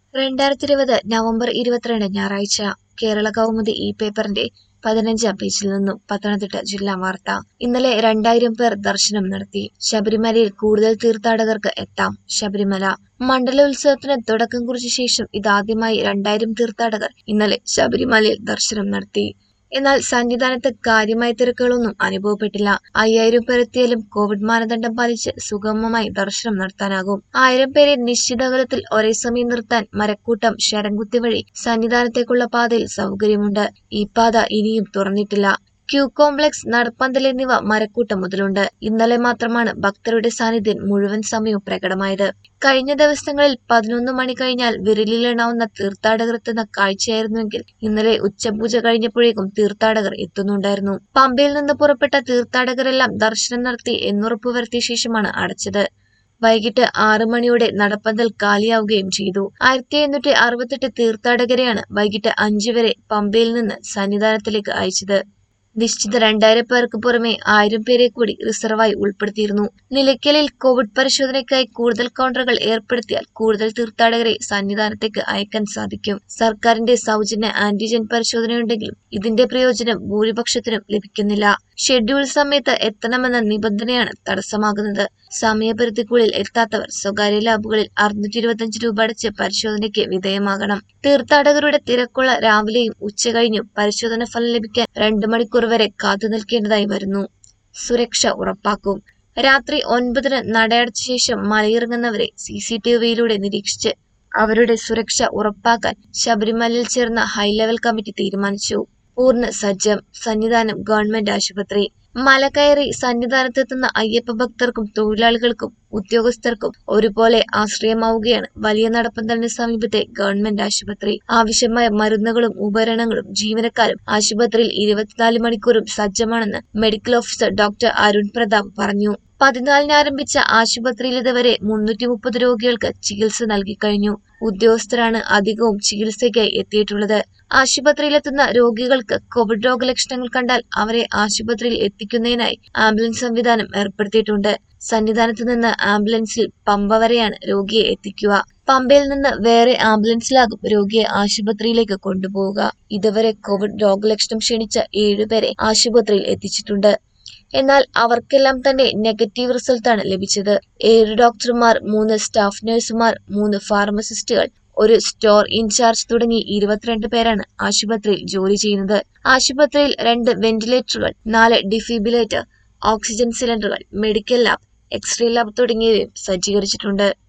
രണ്ടായിരത്തി ഇരുപത് നവംബർ ഇരുപത്തിരണ്ട് ഞായറാഴ്ച കേരള കൗമുദി ഈ പേപ്പറിന്റെ പതിനഞ്ചാം പേജിൽ നിന്നും പത്തനംതിട്ട ജില്ലാ വാർത്ത ഇന്നലെ രണ്ടായിരം പേർ ദർശനം നടത്തി ശബരിമലയിൽ കൂടുതൽ തീർത്ഥാടകർക്ക് എത്താം ശബരിമല മണ്ഡലോത്സവത്തിന് തുടക്കം കുറിച്ച ശേഷം ഇതാദ്യമായി രണ്ടായിരം തീർത്ഥാടകർ ഇന്നലെ ശബരിമലയിൽ ദർശനം നടത്തി എന്നാൽ സന്നിധാനത്ത് കാര്യമായ തിരക്കുകളൊന്നും അനുഭവപ്പെട്ടില്ല അയ്യായിരം പേരെത്തിയാലും കോവിഡ് മാനദണ്ഡം പാലിച്ച് സുഗമമായി ദർശനം നടത്താനാകും ആയിരം പേരെ നിശ്ചിത അകലത്തിൽ ഒരേ സമയം നിർത്താൻ മരക്കൂട്ടം ശരംകുത്തി വഴി സന്നിധാനത്തേക്കുള്ള പാതയിൽ സൗകര്യമുണ്ട് ഈ പാത ഇനിയും തുറന്നിട്ടില്ല ക്യൂ കോംപ്ലക്സ് നടപ്പന്തൽ എന്നിവ മരക്കൂട്ടം മുതലുണ്ട് ഇന്നലെ മാത്രമാണ് ഭക്തരുടെ സാന്നിധ്യം മുഴുവൻ സമയവും പ്രകടമായത് കഴിഞ്ഞ ദിവസങ്ങളിൽ പതിനൊന്ന് മണി കഴിഞ്ഞാൽ വിരലിലെണ്ണാവുന്ന തീർത്ഥാടകർ എത്തുന്ന കാഴ്ചയായിരുന്നുവെങ്കിൽ ഇന്നലെ ഉച്ചപൂജ കഴിഞ്ഞപ്പോഴേക്കും തീർത്ഥാടകർ എത്തുന്നുണ്ടായിരുന്നു പമ്പയിൽ നിന്ന് പുറപ്പെട്ട തീർത്ഥാടകരെല്ലാം ദർശനം നടത്തി എന്നുറപ്പുവരുത്തിയ ശേഷമാണ് അടച്ചത് വൈകിട്ട് ആറു മണിയോടെ നടപ്പന്തൽ കാലിയാവുകയും ചെയ്തു ആയിരത്തി എണ്ണൂറ്റി അറുപത്തെട്ട് തീർത്ഥാടകരെയാണ് വൈകിട്ട് അഞ്ചു വരെ പമ്പയിൽ നിന്ന് സന്നിധാനത്തിലേക്ക് അയച്ചത് നിശ്ചിത രണ്ടായിരം പേർക്ക് പുറമെ ആയിരം പേരെ കൂടി റിസർവായി ഉൾപ്പെടുത്തിയിരുന്നു നിലയ്ക്കലിൽ കോവിഡ് പരിശോധനയ്ക്കായി കൂടുതൽ കൗണ്ടറുകൾ ഏർപ്പെടുത്തിയാൽ കൂടുതൽ തീർത്ഥാടകരെ സന്നിധാനത്തേക്ക് അയക്കാൻ സാധിക്കും സർക്കാരിന്റെ സൗജന്യ ആന്റിജൻ പരിശോധനയുണ്ടെങ്കിലും ഇതിന്റെ പ്രയോജനം ഭൂരിപക്ഷത്തിനും ലഭിക്കുന്നില്ല ഷെഡ്യൂൾ സമയത്ത് എത്തണമെന്ന നിബന്ധനയാണ് തടസ്സമാകുന്നത് സമയപരിധിക്കുള്ളിൽ എത്താത്തവർ സ്വകാര്യ ലാബുകളിൽ അറുന്നൂറ്റി ഇരുപത്തിയഞ്ച് രൂപ അടച്ച് പരിശോധനയ്ക്ക് വിധേയമാകണം തീർത്ഥാടകരുടെ തിരക്കുള്ള രാവിലെയും ഉച്ചകഴിഞ്ഞും പരിശോധന ഫലം ലഭിക്കാൻ രണ്ട് മണിക്കൂർ വരെ കാത്തു നിൽക്കേണ്ടതായി വരുന്നു സുരക്ഷ ഉറപ്പാക്കും രാത്രി ഒൻപതിന് നടയടച്ച ശേഷം മലയിറങ്ങുന്നവരെ സി സി ടി വിയിലൂടെ നിരീക്ഷിച്ച് അവരുടെ സുരക്ഷ ഉറപ്പാക്കാൻ ശബരിമലയിൽ ചേർന്ന ഹൈലെവൽ കമ്മിറ്റി തീരുമാനിച്ചു പൂർണ്ണ സജ്ജം സന്നിധാനം ഗവൺമെന്റ് ആശുപത്രി മല കയറി സന്നിധാനത്തെത്തുന്ന അയ്യപ്പ ഭക്തർക്കും തൊഴിലാളികൾക്കും ഉദ്യോഗസ്ഥർക്കും ഒരുപോലെ ആശ്രയമാവുകയാണ് വലിയ നടപ്പന്തലിന് സമീപത്തെ ഗവൺമെന്റ് ആശുപത്രി ആവശ്യമായ മരുന്നുകളും ഉപകരണങ്ങളും ജീവനക്കാരും ആശുപത്രിയിൽ ഇരുപത്തിനാല് മണിക്കൂറും സജ്ജമാണെന്ന് medical officer doctor Arun Prathap പറഞ്ഞു പതിനാലിന് ആരംഭിച്ച ആശുപത്രിയിൽ ഇതുവരെ മുന്നൂറ്റി മുപ്പത് രോഗികൾക്ക് ചികിത്സ നൽകിക്കഴിഞ്ഞു ഉദ്യോഗസ്ഥരാണ് അധികവും ചികിത്സയ്ക്കായി എത്തിയിട്ടുള്ളത് ആശുപത്രിയിലെത്തുന്ന രോഗികൾക്ക് കോവിഡ് രോഗലക്ഷണങ്ങൾ കണ്ടാൽ അവരെ ആശുപത്രിയിൽ എത്തിക്കുന്നതിനായി ആംബുലൻസ് സംവിധാനം ഏർപ്പെടുത്തിയിട്ടുണ്ട് സന്നിധാനത്ത് നിന്ന് ആംബുലൻസിൽ പമ്പ വരെയാണ് രോഗിയെ എത്തിക്കുക പമ്പയിൽ നിന്ന് വേറെ ആംബുലൻസിലാകും രോഗിയെ ആശുപത്രിയിലേക്ക് കൊണ്ടുപോവുക ഇതുവരെ കോവിഡ് രോഗലക്ഷണം ക്ഷണിച്ച ഏഴുപേരെ ആശുപത്രിയിൽ എത്തിച്ചിട്ടുണ്ട് എന്നാൽ അവർക്കെല്ലാം തന്നെ നെഗറ്റീവ് റിസൾട്ടാണ് ലഭിച്ചത് ഏഴ് ഡോക്ടർമാർ മൂന്ന് സ്റ്റാഫ് നഴ്സുമാർ മൂന്ന് ഫാർമസിസ്റ്റുകൾ ഒരു സ്റ്റോർ ഇൻചാർജ് തുടങ്ങി ഇരുപത്തിരണ്ട് പേരാണ് ആശുപത്രിയിൽ ജോലി ചെയ്യുന്നത് ആശുപത്രിയിൽ രണ്ട് വെന്റിലേറ്ററുകൾ നാല് ഡിഫിബിലേറ്റർ ഓക്സിജൻ സിലിണ്ടറുകൾ മെഡിക്കൽ ലാബ് എക്സ്റേ ലാബ് തുടങ്ങിയവയും സജ്ജീകരിച്ചിട്ടുണ്ട്